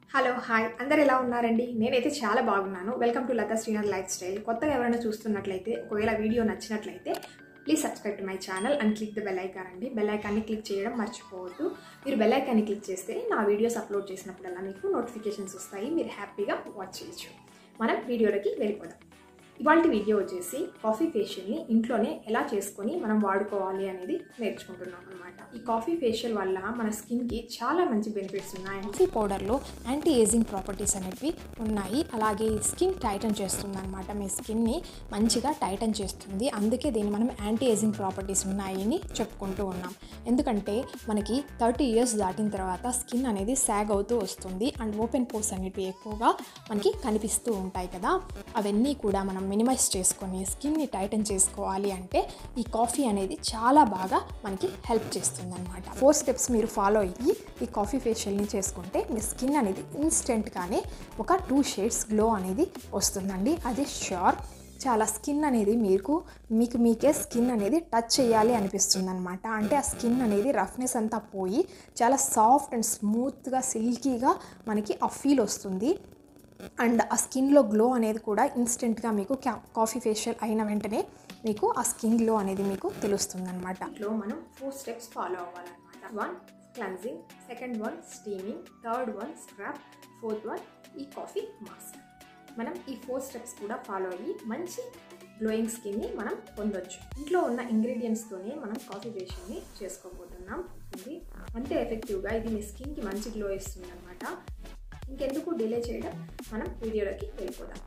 hello hi అందరు ఎలా ఉన్నారండి నేనైతే చాలా బాగున్నాను welcome to Latha Srinath lifestyle కొత్తగా ఎవరైనా చూస్తున్నట్లయితే ఒకవేళ వీడియో నచ్చినట్లయితే please subscribe to my channel and click the bell icon అండి బెల్ ఐకాన్ని క్లిక్ చేయడం మర్చిపోవద్దు మీరు బెల్ ఐకాన్ని క్లిక్ చేస్తే నా వీడియోస్ అప్లోడ్ చేసినప్పుడల్లా మీకు నోటిఫికేషన్స్ వస్తాయి మీరు హ్యాపీగా వాచ్ చేయొచ్చు మనం వీడియోలోకి వెళ్ళిపోదాం ఇవాళ వీడియో వచ్చేసి కాఫీ ఫేషియల్ని ఇంట్లోనే ఎలా చేసుకొని మనం వాడుకోవాలి అనేది నేర్చుకుంటున్నాం అనమాట ఈ కాఫీ ఫేషియల్ వల్ల మన స్కిన్కి చాలా మంచి బెనిఫిట్స్ ఉన్నాయి కాఫీ పౌడర్లో యాంటీ ఏజింగ్ ప్రాపర్టీస్ అనేవి ఉన్నాయి అలాగే ఈ స్కిన్ టైటన్ చేస్తుంది అనమాట మీ స్కిన్ని మంచిగా టైటన్ చేస్తుంది అందుకే దీన్ని మనం యాంటీ ఏజింగ్ ప్రాపర్టీస్ ఉన్నాయని చెప్పుకుంటూ ఉన్నాం ఎందుకంటే మనకి థర్టీ ఇయర్స్ దాటిన తర్వాత స్కిన్ అనేది సాగ్ అవుతూ వస్తుంది అండ్ ఓపెన్ పోర్స్ అనేవి ఎక్కువగా మనకి కనిపిస్తూ ఉంటాయి కదా అవన్నీ కూడా మనం మినిమైజ్ చేసుకొని స్కిన్ని టైటన్ చేసుకోవాలి అంటే ఈ కాఫీ అనేది చాలా బాగా మనకి హెల్ప్ చేస్తుంది అనమాట ఫోర్ స్టెప్స్ మీరు ఫాలో అయ్యి ఈ కాఫీ ఫేషియల్ని చేసుకుంటే మీ స్కిన్ అనేది ఇన్స్టెంట్గానే ఒక టూ షేడ్స్ గ్లో అనేది వస్తుందండి అది ష్యూర్ చాలా స్కిన్ అనేది మీకు మీకు మీకే స్కిన్ అనేది టచ్ చేయాలి అనిపిస్తుంది అనమాట అంటే ఆ స్కిన్ అనేది రఫ్నెస్ అంతా పోయి చాలా సాఫ్ట్ అండ్ స్మూత్గా సిల్కీగా మనకి ఆ ఫీల్ వస్తుంది అండ్ ఆ స్కిన్లో గ్లో అనేది కూడా ఇన్స్టెంట్గా మీకు క్యా- కాఫీ ఫేషియల్ అయిన వెంటనే మీకు ఆ స్కిన్ గ్లో అనేది మీకు తెలుస్తుంది అనమాట ఇంట్లో మనం ఫోర్ స్టెప్స్ ఫాలో అవ్వాలన్నమాట one cleansing second one steaming third one scrub fourth one ఈ కాఫీ మాస్క్ మనం ఈ ఫోర్ స్టెప్స్ కూడా ఫాలో అయ్యి మంచి గ్లోయింగ్ స్కిన్ని మనం పొందొచ్చు ఇంట్లో ఉన్న ఇంగ్రీడియంట్స్తోనే మనం కాఫీ ఫేషియల్ని చేసుకోబోతున్నాం ఇది అంతే ఎఫెక్టివ్గా ఇది మీ స్కిన్కి మంచి గ్లో ఇస్తుంది అనమాట ఇంకెందుకు డిలే చేయడం మనం వీడియోలోకి వెళ్ళిపోదాం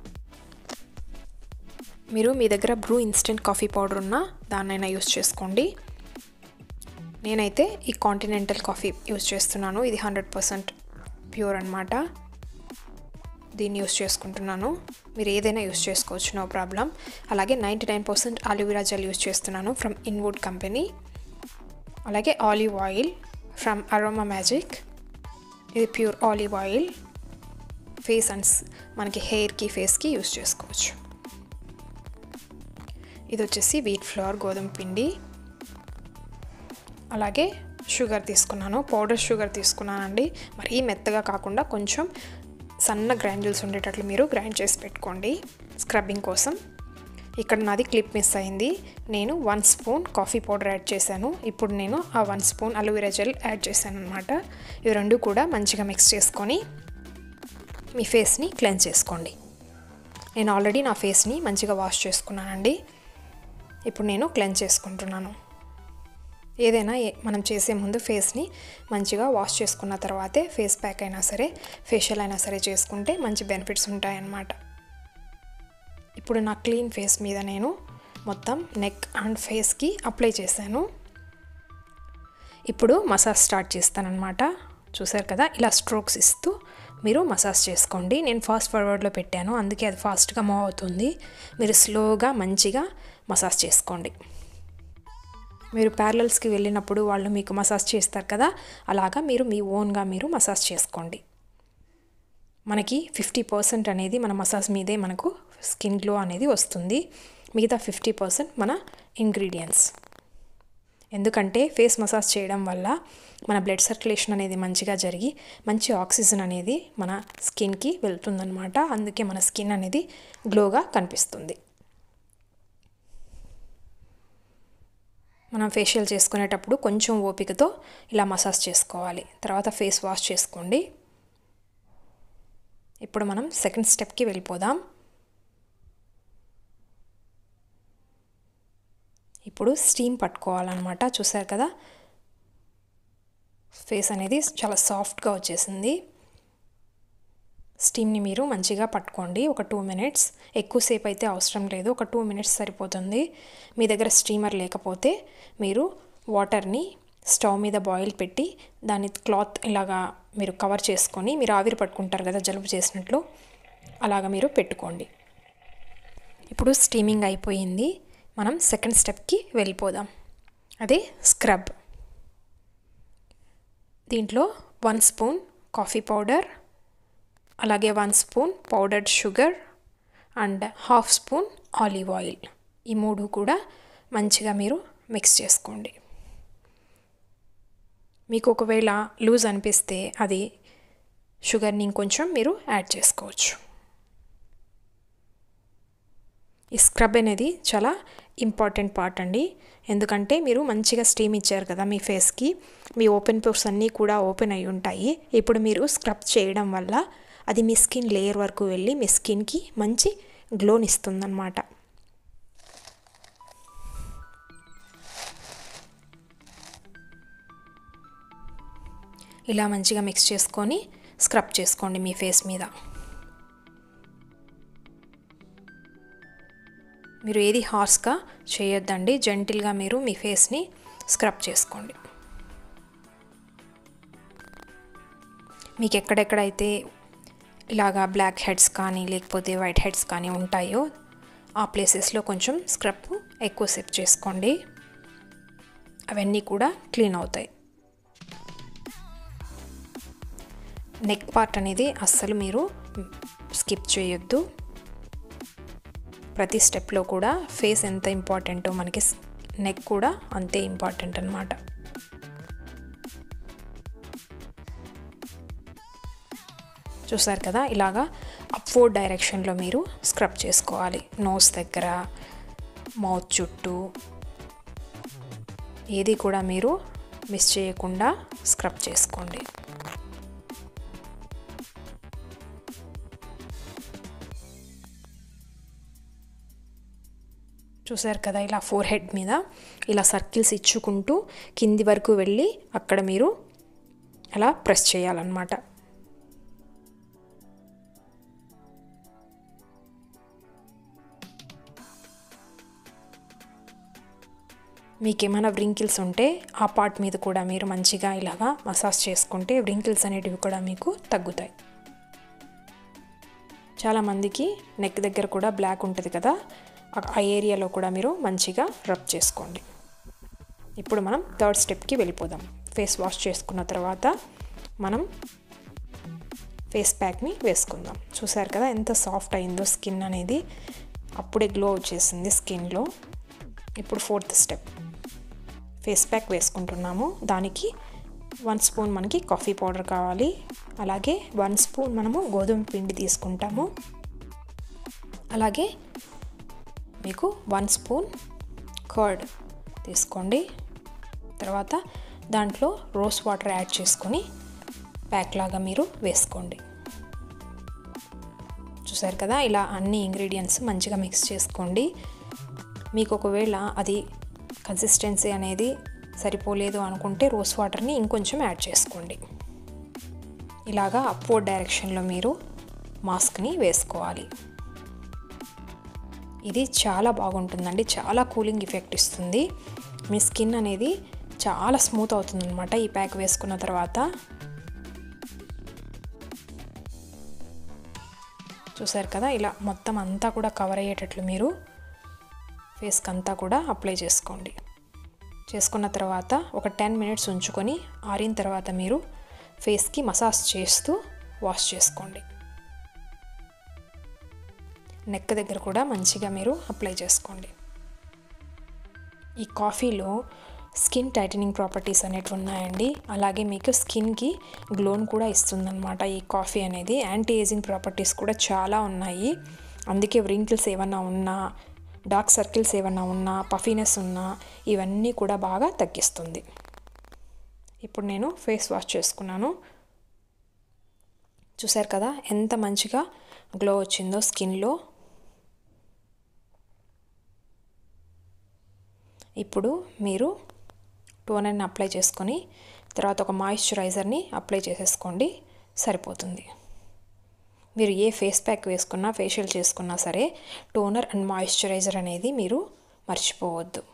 మీరు మీ దగ్గర బ్రూ ఇన్స్టెంట్ కాఫీ పౌడర్ ఉన్నా దాన్నైనా యూస్ చేసుకోండి నేనైతే ఈ కాంటినెంటల్ కాఫీ యూస్ చేస్తున్నాను ఇది హండ్రెడ్ పర్సెంట్ ప్యూర్ అనమాట దీన్ని యూస్ చేసుకుంటున్నాను మీరు ఏదైనా యూస్ చేసుకోవచ్చు నో ప్రాబ్లం అలాగే ninety nine percent aloe vera gel use చేస్తున్నాను ఫ్రమ్ ఇన్వుడ్ కంపెనీ అలాగే olive oil from Aroma Magic ఇది pure olive oil face and మనకి హెయిర్కి ఫేస్కి యూస్ చేసుకోవచ్చు ఇది వచ్చేసి వీట్ ఫ్లోర్ గోధుమ పిండి అలాగే షుగర్ తీసుకున్నాను పౌడర్ షుగర్ తీసుకున్నానండి మరీ మెత్తగా కాకుండా కొంచెం సన్న గ్రాండ్యూల్స్ ఉండేటట్లు మీరు గ్రైండ్ చేసి పెట్టుకోండి స్క్రబ్బింగ్ కోసం ఇక్కడ నాది క్లిప్ మిస్ అయింది నేను one spoon coffee powder add చేశాను ఇప్పుడు నేను ఆ one spoon aloe vera gel add చేశాను అనమాట ఇవి రెండు కూడా మంచిగా మిక్స్ చేసుకొని మీ ఫేస్ని క్లెన్స్ చేసుకోండి నేను ఆల్రెడీ నా ఫేస్ని మంచిగా వాష్ చేసుకున్నానండి ఇప్పుడు నేను క్లెన్స్ చేసుకుంటున్నాను ఏదైనా ఏ- మనం చేసే ముందు ఫేస్ని మంచిగా వాష్ చేసుకున్న తర్వాతే ఫేస్ ప్యాక్ అయినా సరే ఫేషియల్ అయినా సరే చేసుకుంటే మంచి బెనిఫిట్స్ ఉంటాయన్నమాట ఇప్పుడు నా క్లీన్ ఫేస్ మీద నేను మొత్తం నెక్ అండ్ ఫేస్కి అప్లై చేశాను ఇప్పుడు మసాజ్ స్టార్ట్ చేస్తానన్నమాట చూసారు కదా ఇలా స్ట్రోక్స్ ఇస్తూ మీరు మసాజ్ చేసుకోండి నేను ఫాస్ట్ ఫార్వర్డ్లో పెట్టాను అందుకే అది ఫాస్ట్గా మూవ్ అవుతుంది మీరు స్లోగా మంచిగా మసాజ్ చేసుకోండి మీరు ప్యారలల్స్కి వెళ్ళినప్పుడు వాళ్ళు మీకు మసాజ్ చేస్తారు కదా అలాగా మీరు మీ ఓన్గా మీరు మసాజ్ చేసుకోండి మనకి ఫిఫ్టీ పర్సెంట్ అనేది మన మసాజ్ మీదే మనకు స్కిన్ గ్లో అనేది వస్తుంది మిగతా ఫిఫ్టీ పర్సెంట్ మన ఇంగ్రీడియంట్స్ ఎందుకంటే ఫేస్ మసాజ్ చేయడం వల్ల మన బ్లడ్ సర్క్యులేషన్ అనేది మంచిగా జరిగి మంచి ఆక్సిజన్ అనేది మన స్కిన్కి వెళ్తుందనమాట అందుకే మన స్కిన్ అనేది గ్లోగా కనిపిస్తుంది మనం ఫేషియల్ చేసుకునేటప్పుడు కొంచెం ఓపికతో ఇలా మసాజ్ చేసుకోవాలి తర్వాత ఫేస్ వాష్ చేసుకోండి ఇప్పుడు మనం సెకండ్ స్టెప్కి వెళ్ళిపోదాం ఇప్పుడు స్టీమ్ పట్టుకోవాలన్నమాట చూసారు కదా ఫేస్ అనేది చాలా సాఫ్ట్గా వచ్చేసింది స్టీమ్ని మీరు మంచిగా పట్టుకోండి ఒక టూ మినిట్స్ ఎక్కువసేపు అయితే అవసరం లేదు ఒక టూ మినిట్స్ సరిపోతుంది మీ దగ్గర స్టీమర్ లేకపోతే మీరు వాటర్ని స్టవ్ మీద బాయిల్ పెట్టి దాన్ని క్లాత్ ఇలాగా మీరు కవర్ చేసుకొని మీరు ఆవిరి పట్టుకుంటారు కదా జలుబు చేసినట్లు అలాగా మీరు పెట్టుకోండి ఇప్పుడు స్టీమింగ్ అయిపోయింది మనం సెకండ్ స్టెప్కి వెళ్ళిపోదాం అదే స్క్రబ్ దీంట్లో వన్ స్పూన్ కాఫీ పౌడర్ అలాగే one spoon powdered sugar and half spoon olive oil ఈ మూడు కూడా మంచిగా మీరు మిక్స్ చేసుకోండి మీకు ఒకవేళ లూజ్ అనిపిస్తే అది షుగర్ని ఇంకొంచెం మీరు యాడ్ చేసుకోవచ్చు ఈ స్క్రబ్ అనేది చాలా ఇంపార్టెంట్ పార్ట్ అండి ఎందుకంటే మీరు మంచిగా స్టీమ్ ఇచ్చారు కదా మీ ఫేస్కి మీ ఓపెన్ పోర్స్ అన్నీ కూడా ఓపెన్ అయి ఉంటాయి ఇప్పుడు మీరు స్క్రబ్ చేయడం వల్ల అది మీ స్కిన్ లేయర్ వరకు వెళ్ళి మీ స్కిన్కి మంచి గ్లోని ఇస్తుందన్నమాట ఇలా మంచిగా మిక్స్ చేసుకొని స్క్రబ్ చేసుకోండి మీ ఫేస్ మీద మీరు ఏది హార్స్గా చేయొద్దండి జెంటిల్గా మీరు మీ ఫేస్ని స్క్రబ్ చేసుకోండి మీకు ఎక్కడెక్కడైతే ఇలాగా బ్లాక్ హెడ్స్ కానీ లేకపోతే వైట్ హెడ్స్ కానీ ఉంటాయో ఆ ప్లేసెస్లో కొంచెం స్క్రబ్ ఎక్కువసేపు చేసుకోండి అవన్నీ కూడా క్లీన్ అవుతాయి నెక్ పార్ట్ అనేది అస్సలు మీరు స్కిప్ చేయొద్దు ప్రతి స్టెప్లో కూడా ఫేస్ ఎంత ఇంపార్టెంటో మనకి నెక్ కూడా అంతే ఇంపార్టెంట్ అనమాట చూసారు కదా ఇలాగా అప్వర్డ్ డైరెక్షన్లో మీరు స్క్రబ్ చేసుకోవాలి నోస్ దగ్గర మౌత్ చుట్టూ ఏది కూడా మీరు మిస్ చేయకుండా స్క్రబ్ చేసుకోండి చూసారు కదా ఇలా ఫోర్ హెడ్ మీద ఇలా సర్కిల్స్ ఇచ్చుకుంటూ కింది వరకు వెళ్ళి అక్కడ మీరు అలా ప్రెస్ చేయాలన్నమాట మీకు ఏమైనా వ్రింకిల్స్ ఉంటే ఆ పార్ట్ మీద కూడా మీరు మంచిగా ఇలాగా మసాజ్ చేసుకుంటే వ్రింకిల్స్ అనేటివి కూడా మీకు తగ్గుతాయి చాలామందికి నెక్ దగ్గర కూడా బ్లాక్ ఉంటుంది కదా ఆ ఏరియాలో కూడా మీరు మంచిగా రబ్ చేసుకోండి ఇప్పుడు మనం థర్డ్ స్టెప్కి వెళ్ళిపోదాం ఫేస్ వాష్ చేసుకున్న తర్వాత మనం ఫేస్ ప్యాక్ని వేసుకుందాం చూసారు కదా ఎంత సాఫ్ట్ అయిందో స్కిన్ అనేది అప్పుడే గ్లో వచ్చేసింది స్కిన్లో ఇప్పుడు ఫోర్త్ స్టెప్ ఫేస్ ప్యాక్ వేసుకుంటున్నాము దానికి వన్ స్పూన్ మనకి కాఫీ పౌడర్ కావాలి అలాగే వన్ స్పూన్ మనము గోధుమ పిండి తీసుకుంటాము అలాగే మీకు వన్ స్పూన్ కర్డ్ తీసుకోండి తర్వాత దాంట్లో రోస్ వాటర్ యాడ్ చేసుకొని ప్యాక్ లాగా మీరు వేసుకోండి చూసారు కదా ఇలా అన్ని ఇంగ్రీడియంట్స్ మంచిగా మిక్స్ చేసుకోండి మీకు ఒకవేళ అది కన్సిస్టెన్సీ అనేది సరిపోలేదు అనుకుంటే రోస్ వాటర్ని ఇంకొంచెం యాడ్ చేసుకోండి ఇలాగా అప్వర్డ్ డైరెక్షన్లో మీరు మాస్క్ని వేసుకోవాలి ఇది చాలా బాగుంటుందండి చాలా కూలింగ్ ఎఫెక్ట్ ఇస్తుంది మీ స్కిన్ అనేది చాలా స్మూత్ అవుతుంది అనమాట ఈ ప్యాక్ వేసుకున్న తర్వాత చూసారు కదా ఇలా మొత్తం అంతా కూడా కవర్ అయ్యేటట్లు మీరు ఫేస్కి అంతా కూడా అప్లై చేసుకోండి చేసుకున్న తర్వాత ఒక టెన్ మినిట్స్ ఉంచుకొని ఆరిన తర్వాత మీరు ఫేస్కి మసాజ్ చేస్తూ వాష్ చేసుకోండి నెక్ దగ్గర కూడా మంచిగా మీరు అప్లై చేసుకోండి ఈ కాఫీలో స్కిన్ టైటనింగ్ ప్రాపర్టీస్ అనేటివి ఉన్నాయండి అలాగే మీకు స్కిన్కి గ్లోన్ కూడా ఇస్తుందన్నమాట ఈ కాఫీ అనేది యాంటీ ఏజింగ్ ప్రాపర్టీస్ కూడా చాలా ఉన్నాయి అందుకే వ్రింకిల్స్ ఏమన్నా ఉన్నా డార్క్ సర్కిల్స్ ఏమన్నా ఉన్నా పఫీనెస్ ఉన్నా ఇవన్నీ కూడా బాగా తగ్గిస్తుంది ఇప్పుడు నేను ఫేస్ వాష్ చేసుకున్నాను చూసారు కదా ఎంత మంచిగా గ్లో వచ్చిందో స్కిన్లో ఇప్పుడు మీరు టోనర్ని అప్లై చేసుకొని తర్వాత ఒక మాయిశ్చరైజర్ని అప్లై చేసేసుకోండి సరిపోతుంది మీరు ఏ ఫేస్ ప్యాక్ వేసుకున్నా ఫేషియల్ చేసుకున్నా సరే టోనర్ అండ్ మాయిశ్చరైజర్ అనేది మీరు మర్చిపోవద్దు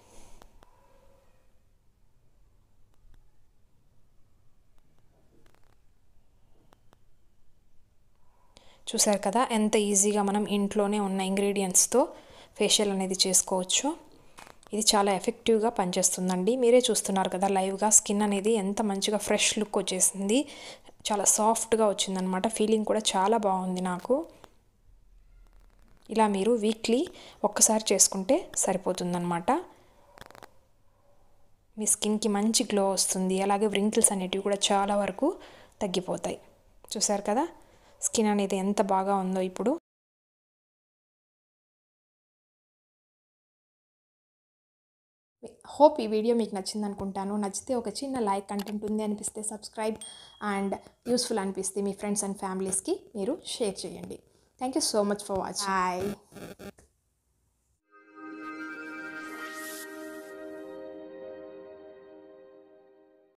చూసారు కదా ఎంత ఈజీగా మనం ఇంట్లోనే ఉన్న ఇంగ్రీడియంట్స్తో ఫేషియల్ అనేది చేసుకోవచ్చు ఇది చాలా ఎఫెక్టివ్గా పనిచేస్తుందండి మీరే చూస్తున్నారు కదా లైవ్గా స్కిన్ అనేది ఎంత మంచిగా ఫ్రెష్ లుక్ వచ్చేసింది చాలా సాఫ్ట్గా వచ్చిందనమాట ఫీలింగ్ కూడా చాలా బాగుంది నాకు ఇలా మీరు వీక్లీ ఒక్కసారి చేసుకుంటే సరిపోతుందన్నమాట మీ స్కిన్కి మంచి గ్లో వస్తుంది అలాగే వ్రింకిల్స్ అనేటివి కూడా చాలా వరకు తగ్గిపోతాయి చూసారు కదా స్కిన్ అనేది ఎంత బాగా ఉందో ఇప్పుడు హోప్ ఈ వీడియో మీకు నచ్చింది అనుకుంటాను నచ్చితే ఒక చిన్న లైక్ కంటెంట్ ఉంది అనిపిస్తే సబ్స్క్రైబ్ అండ్ యూస్ఫుల్ అనిపిస్తే మీ ఫ్రెండ్స్ అండ్ ఫ్యామిలీస్కి మీరు షేర్ చేయండి thank you so much for watch bye